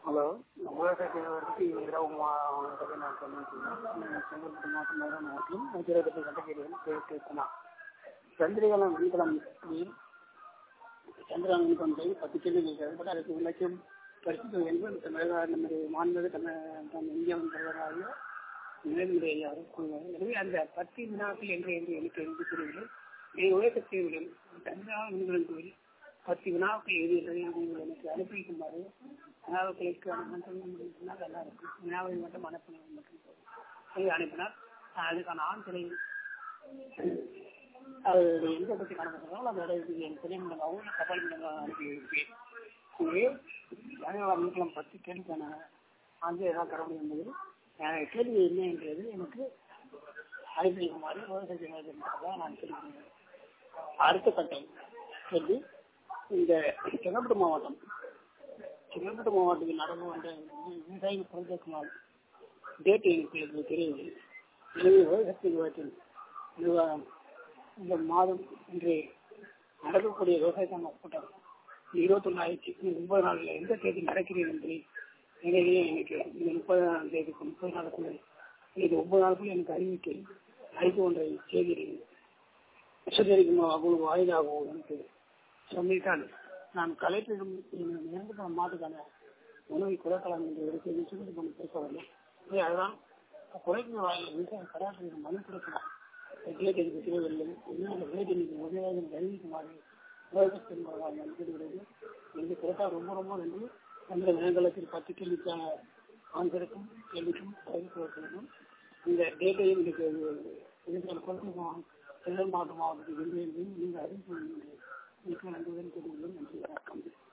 hello உலகத்தை இரவு பற்றி நான் சொல்லியிருக்கேன் செங்கல்பட்டு மாவட்டம் நேரம் மாவட்டம் மதுரை கட்டகிரியில் பேசினா சந்திரகாலம் விண்கலம் சந்திரகாலம் விண்கலம் போய் பத்து கேள்வி கேட்கப்பட்டு அதுக்கு இலக்கியம் படித்து வேண்டும் தமிழக நமது மாண்பது தமிழ் இந்தியாவின் தலைவராக நிலைமுறை எனவே அந்த பத்து வினாக்கள் என்று என்று எனக்கு எழுதி கூறுகிறேன் என் உலகத்தை சந்திரகாலம் விண்கலம் கோயில் பத்து வினாக்கள் எழுதியதை நீங்கள் எனக்கு அனுப்பி வைக்குமாறு வினாவுகளுக்கு அனுப்ப சொன்னால் நல்லா இருக்கும் வினாவை மட்டும் அனுப்பினால் மட்டும் போதும் அனுப்பினால் அதுக்கான ஆண்களை அது எந்த பற்றி காணப்படுறதோ அதோட என் துணைமுகமாகவும் தபால் மூலமாக அனுப்பி வைப்பேன் இங்கே ஜனநாயக மீட்டம் பத்து கேள்விக்கான ஆண்டு ஏதாவது தர முடியும் என்பது கேள்வி என்ன என்றது எனக்கு அனுப்பி வைக்குமாறு விவசாய நான் தெரிவிக்கிறேன் அடுத்த கட்டம் கேள்வி இந்த செங்கல்பட்டு மாவட்டம் செங்கல்பட்டு மாவட்டத்தில் நடந்து வந்த விவசாய ப்ராஜெக்ட் நாள் டேட் எனக்கு தெரியவில்லை எனவே விவசாய விவாதத்தில் நிர்வாகம் இந்த மாதம் இன்று நடக்கக்கூடிய விவசாயக்கான கூட்டம் இருபத்தொன்னாயிரத்தி முப்பது நாளில் எந்த தேதி நடக்கிறேன் என்பதை எனவே எனக்கு இந்த முப்பதாம் தேதிக்கு முப்பது நாளுக்குள்ள இது ஒன்பது நாளுக்குள்ள எனக்கு அறிவிக்க அறிக்கை ஒன்றை செய்கிறேன் சுதரிக்குமாகவும் வாயிலாகவும் எனக்கு சொல்லிட்டால் நான் கலெக்டரிடம் இறந்து போன மாட்டுக்கான உணவை குறைக்கலாம் என்று ஒரு செய்தி சொல்லி கொண்டு பேசவில்லை அதுதான் குறைக்கும் வாயில் விவசாய கலாச்சாரம் மனு கொடுக்கலாம் விளையாட்டு தெரியவில்லை இன்னும் அந்த விளையாட்டு உதவியாக அறிவிக்குமாறு உலகத்தின் மதிப்பிடுகிறது என்று குறைத்தால் ரொம்ப ரொம்ப நன்றி அந்த நேரத்தில் பத்து கேள்விக்கான ஆண்களுக்கும் கேள்விக்கும் பதில் கொடுக்கணும் இந்த டேட்டையும் இன்னைக்கு இதுக்கான குறைக்கும் செல்லும் மாவட்ட மாவட்டத்தில் இல்லை என்று நீங்கள் அறிவிப்பு மிக்க நன்றியுடன் கேட்டுக்கொள்ளும் நன்றி வணக்கம்